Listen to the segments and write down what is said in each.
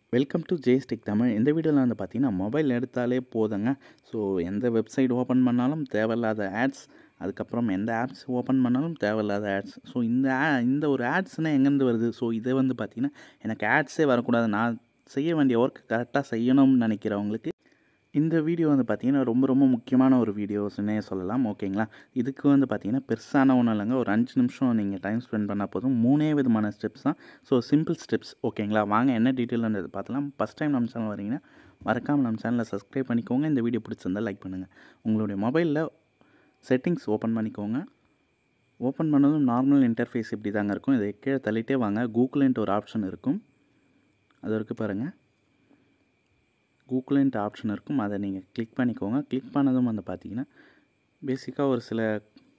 welcome to ஜேஸ்டிக் Tamil இந்த வீடியோவில் வந்து பார்த்தீங்கன்னா மொபைல் எடுத்தாலே போதுங்க ஸோ எந்த வெப்சைட் ஓப்பன் பண்ணாலும் தேவையில்லாத ஆட்ஸ் அதுக்கப்புறம் எந்த ஆப்ஸ் ஓப்பன் பண்ணாலும் தேவையில்லாத ஆட்ஸ் ஸோ இந்த a- இந்த ஒரு ஆட்ஸ்னால் எங்கேருந்து வருது ஸோ இதை வந்து பார்த்தீங்கன்னா எனக்கு ஆட்ஸே வரக்கூடாது நான் செய்ய வேண்டிய ஒர்க் கரெக்டாக செய்யணும்னு நினைக்கிறவங்களுக்கு இந்த வீடியோ வந்து பார்த்தீங்கன்னா ரொம்ப ரொம்ப முக்கியமான ஒரு வீடியோஸ்னே சொல்லலாம் ஓகேங்களா இதுக்கு வந்து பார்த்தீங்கன்னா பெருசான ஒன்றும் இல்லைங்க ஒரு அஞ்சு நிமிஷம் நீங்கள் டைம் ஸ்பெண்ட் பண்ணால் போதும் மூணே விதமான ஸ்டெப்ஸ் தான் ஸோ சிம்பிள் ஸ்டெப்ஸ் ஓகேங்களா வாங்க என்ன டீட்டெயில்ன்றது பார்த்தலாம் ஃபஸ்ட் டைம் நம்ம சேனல் வரீங்கன்னா மறக்காமல் நம்ம சேனலை சப்ஸ்கிரைப் பண்ணிக்கோங்க இந்த வீடியோ பிடிச்சிருந்தா லைக் பண்ணுங்கள் உங்களுடைய மொபைலில் செட்டிங்ஸ் ஓப்பன் பண்ணிக்கோங்க ஓப்பன் பண்ணதும் நார்மல் இன்டர்ஃபேஸ் இப்படி தாங்க இருக்கும் இதை கீழே தள்ளிட்டே வாங்க கூகுள்ன்ட்டு ஒரு ஆப்ஷன் இருக்கும் அது இருக்கு பாருங்கள் கூகுள்ன்ட்டு ஆப்ஷன் இருக்கும் அதை நீங்கள் கிளிக் பண்ணிக்கோங்க கிளிக் பண்ணதும் வந்து பார்த்தீங்கன்னா பேசிக்காக ஒரு சில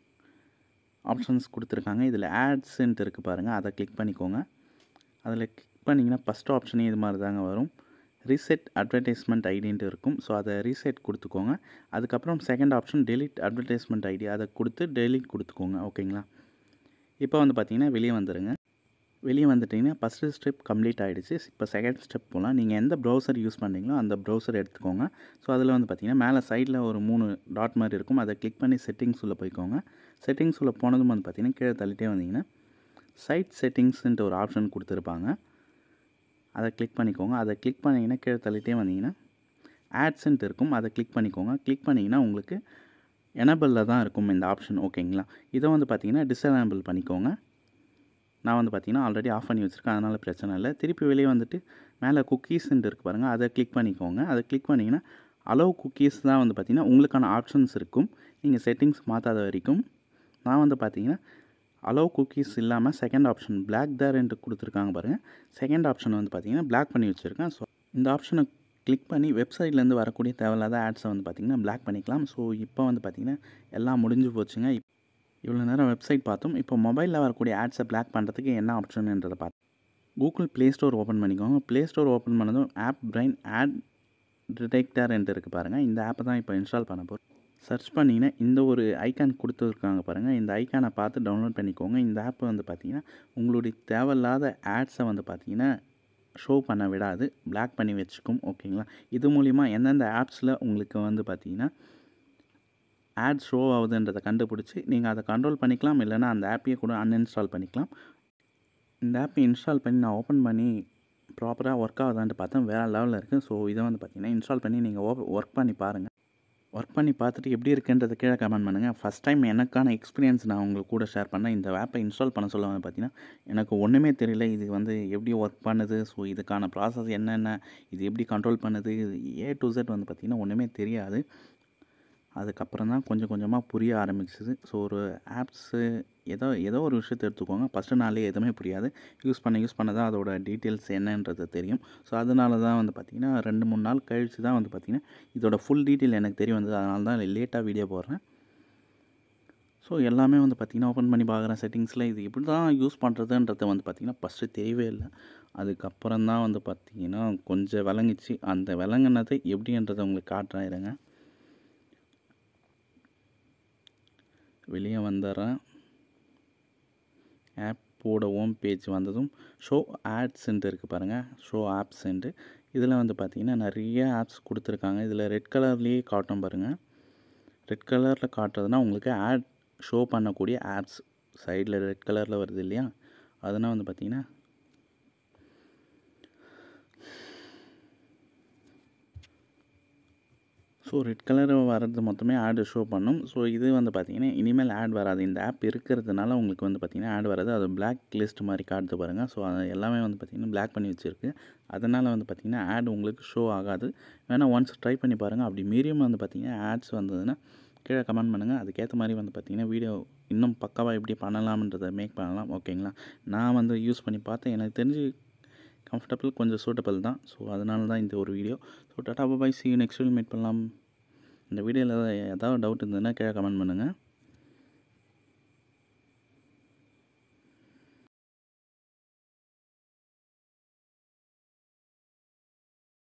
ஆப்ஷன்ஸ் கொடுத்துருக்காங்க இதில் ஆட்ஸ்ன்ட்டு இருக்குது பாருங்கள் அதை கிளிக் பண்ணிக்கோங்க அதில் கிளிக் பண்ணிங்கன்னா ஃபஸ்ட் ஆப்ஷனே இது மாதிரி தாங்க வரும் ரீசெட் அட்வர்டைஸ்மெண்ட் ஐடின்ட்டு இருக்கும் ஸோ அதை ரீசெட் கொடுத்துக்கோங்க அதுக்கப்புறம் second option delete advertisement ID அதை கொடுத்து டெலிட் கொடுத்துக்கோங்க ஓகேங்களா இப்போ வந்து பார்த்தீங்கன்னா வெளியே வந்துடுங்க வெளியே வந்துட்டிங்கன்னா ஃபஸ்ட்டு ஸ்டெப் கம்ப்ளீட் ஆகிடுச்சு இப்போ செகண்ட் ஸ்டெப் போகலாம் நீங்கள் எந்த ப்ரௌசர் யூஸ் பண்ணுறீங்களோ அந்த ப்ரௌசர் எடுத்துக்கோங்க ஸோ அதில் வந்து பார்த்தீங்கன்னா மேலே சைடில் ஒரு மூணு டாட் மாதிரி இருக்கும் அதை கிளிக் பண்ணி செட்டிங்ஸ் உள்ள போய்க்கோங்க செட்டிங்ஸ் உள்ள போனதும் வந்து பார்த்தீங்கன்னா கீழே தள்ளிட்டே வந்தீங்கன்னா சைட் செட்டிங்ஸ்ன்ட்டு ஒரு ஆப்ஷன் கொடுத்துருப்பாங்க அதை கிளிக் பண்ணிக்கோங்க அதை கிளிக் பண்ணிங்கன்னா கீழே தள்ளிட்டே வந்தீங்கன்னா ஆட்ஸ்ன்ட்டு இருக்கும் அதை கிளிக் பண்ணிக்கோங்க கிளிக் பண்ணிங்கன்னா உங்களுக்கு எனபிளில் தான் இருக்கும் இந்த ஆப்ஷன் ஓகேங்களா இதை வந்து பார்த்தீங்கன்னா டிசேபிள் பண்ணிக்கோங்க நான் வந்து பார்த்தீங்கன்னா ஆல்ரெடி ஆஃப் பண்ணி வச்சுருக்கேன் அதனால் பிரச்சனை இல்லை திருப்பி வெளியே வந்துட்டு மேலே குக்கீஸ்ன்ட்டு இருக்கு பாருங்கள் அதை கிளிக் பண்ணிக்கோங்க அதை கிளிக் பண்ணிங்கன்னா அலோவ் குக்கீஸ் தான் வந்து பார்த்தீங்கன்னா உங்களுக்கான ஆப்ஷன்ஸ் இருக்கும் நீங்கள் செட்டிங்ஸ் மாற்றாத வரைக்கும் நான் வந்து பார்த்தீங்கன்னா அலோவ் குக்கீஸ் இல்லாமல் செகண்ட் ஆப்ஷன் பிளாக் தேர்ன்ட்டு கொடுத்துருக்காங்க பாருங்கள் செகண்ட் ஆப்ஷன் வந்து பார்த்தீங்கன்னா பிளாக் பண்ணி வச்சுருக்கேன் ஸோ இந்த ஆப்ஷனை கிளிக் பண்ணி வெப்சைட்லேருந்து வரக்கூடிய தேவையில்லாத ஆட்ஸை வந்து பார்த்தீங்கன்னா பிளாக் பண்ணிக்கலாம் ஸோ இப்போ வந்து பார்த்தீங்கன்னா எல்லாம் முடிஞ்சு போச்சுங்க இப்- இவ்வளோ நேரம் வெப்சைட் பார்த்தோம் இப்போ மொபைலில் வரக்கூடிய ஆட்ஸை பிளாக் பண்ணுறதுக்கு என்ன ஆப்ஷன்ன்றதை பார்த்தோம் கூகுள் ப்ளே ஸ்டோர் ஓப்பன் பண்ணிக்கோங்க ப்ளே ஸ்டோர் ஓப்பன் பண்ணதும் ஆப் பிரைன் ஆட் டிடெக்டர்ன்ட்டு இருக்குது பாருங்கள் இந்த ஆப்பை தான் இப்போ இன்ஸ்டால் பண்ண போகிறோம் சர்ச் பண்ணிங்கன்னா இந்த ஒரு ஐக்கான் கொடுத்துருக்காங்க பாருங்கள் இந்த ஐக்கானை பார்த்து டவுன்லோட் பண்ணிக்கோங்க இந்த ஆப் வந்து பார்த்தீங்கன்னா உங்களுடைய தேவையில்லாத ஆட்ஸை வந்து பார்த்தீங்கன்னா ஷோ பண்ண விடாது பிளாக் பண்ணி வச்சுக்கும் ஓகேங்களா இது மூலிமா எந்தெந்த ஆப்ஸில் உங்களுக்கு வந்து பார்த்தீங்கன்னா ஆட் ஷோ ஆகுதுன்றதை கண்டுபிடிச்சி நீங்கள் அதை கண்ட்ரோல் பண்ணிக்கலாம் இல்லைன்னா அந்த ஆப்பையே கூட அன்இன்ஸ்டால் பண்ணிக்கலாம் இந்த ஆப்பை இன்ஸ்டால் பண்ணி நான் ஓப்பன் பண்ணி ப்ராப்பராக ஒர்க் ஆகுதான்ட்டு பார்த்தா வேறு லெவலில் இருக்குது ஸோ இதை வந்து பார்த்தீங்கன்னா இன்ஸ்டால் பண்ணி நீங்கள் ஒர்க் பண்ணி பாருங்கள் ஒர்க் பண்ணி பார்த்துட்டு எப்படி இருக்குன்றதை கீழே கமெண்ட் பண்ணுங்கள் ஃபஸ்ட் டைம் எனக்கான எக்ஸ்பீரியன்ஸ் நான் உங்களுக்கு கூட ஷேர் பண்ணேன் இந்த ஆப்பை இன்ஸ்டால் பண்ண சொல்ல வந்து பார்த்தீங்கன்னா எனக்கு ஒன்றுமே தெரியல இது வந்து எப்படி ஒர்க் பண்ணுது ஸோ இதுக்கான ப்ராசஸ் என்னென்ன இது எப்படி கண்ட்ரோல் பண்ணுது ஏ டு Z வந்து பார்த்திங்கன்னா ஒன்றுமே தெரியாது அதுக்கப்புறம் தான் கொஞ்சம் கொஞ்சமாக புரிய ஆரம்பிச்சிது ஸோ ஒரு ஆப்ஸு ஏதோ ஏதோ ஒரு விஷயத்தை எடுத்துக்கோங்க ஃபஸ்ட்டு நாளே எதுவுமே புரியாது யூஸ் பண்ண யூஸ் பண்ண தான் அதோட டீட்டெயில்ஸ் என்னன்றது தெரியும் ஸோ அதனால தான் வந்து பார்த்திங்கன்னா ரெண்டு மூணு நாள் கழித்து தான் வந்து பார்த்திங்கன்னா இதோட ஃபுல் டீட்டெயில் எனக்கு தெரிய வந்தது அதனால தான் லேட்டாக வீடியோ போடுறேன் ஸோ எல்லாமே வந்து பார்த்திங்கன்னா ஓப்பன் பண்ணி பார்க்குறேன் செட்டிங்ஸில் இது எப்படி தான் யூஸ் பண்ணுறதுன்றது வந்து பார்த்திங்கன்னா ஃபஸ்ட்டு தெரியவே இல்லை அதுக்கப்புறம் தான் வந்து பார்த்திங்கன்னா கொஞ்சம் விளங்குச்சு அந்த விளங்குனதை எப்படின்றதை உங்களுக்கு காட்டுறேன் இருங்க வெளியே வந்துடுறேன் ஆப்போட ஹோம் பேஜ் வந்ததும் ஷோ ஆட்ஸ்ன்ட்டு இருக்குது பாருங்கள் ஷோ ஆப்ஸ்ன்ட்டு இதில் வந்து பார்த்திங்கன்னா நிறைய ஆப்ஸ் கொடுத்துருக்காங்க இதில் ரெட் கலர்லேயே காட்டும் பாருங்கள் ரெட் கலரில் காட்டுறதுனா உங்களுக்கு ஆட் ஷோ பண்ணக்கூடிய ஆப்ஸ் சைடில் ரெட் கலரில் வருது இல்லையா அதனால் வந்து பார்த்திங்கன்னா ஸோ ரெட் கலர் வர்றது மொத்தமே ஆடு ஷோ பண்ணும் ஸோ இது வந்து பார்த்தீங்கன்னா இனிமேல் ஆட் வராது இந்த ஆப் இருக்கிறதுனால உங்களுக்கு வந்து பார்த்தீங்கன்னா ஆட் வராது அது பிளாக் லிஸ்ட் மாதிரி காட்டுது பாருங்கள் ஸோ அது எல்லாமே வந்து பார்த்தீங்கன்னா பிளாக் பண்ணி வச்சுருக்கு அதனால் வந்து பார்த்தீங்கன்னா ஆட் உங்களுக்கு ஷோ ஆகாது வேணால் ஒன்ஸ் ட்ரை பண்ணி பாருங்கள் அப்படி மீறியும் வந்து பார்த்தீங்கன்னா ஆட்ஸ் வந்ததுன்னா கீழே கமெண்ட் பண்ணுங்கள் அதுக்கேற்ற மாதிரி வந்து பார்த்தீங்கன்னா வீடியோ இன்னும் பக்காவாக எப்படி பண்ணலாம்ன்றதை மேக் பண்ணலாம் ஓகேங்களா நான் வந்து யூஸ் பண்ணி பார்த்தேன் எனக்கு தெரிஞ்சு கம்ஃபர்டபுள் கொஞ்சம் சூட்டபிள் தான் ஸோ அதனால தான் இந்த ஒரு video so tata bye see next video meet பண்ணலாம் இந்த வீடியோவில் ஏதாவது டவுட் இருந்ததுன்னா கீழே கமெண்ட் பண்ணுங்கள்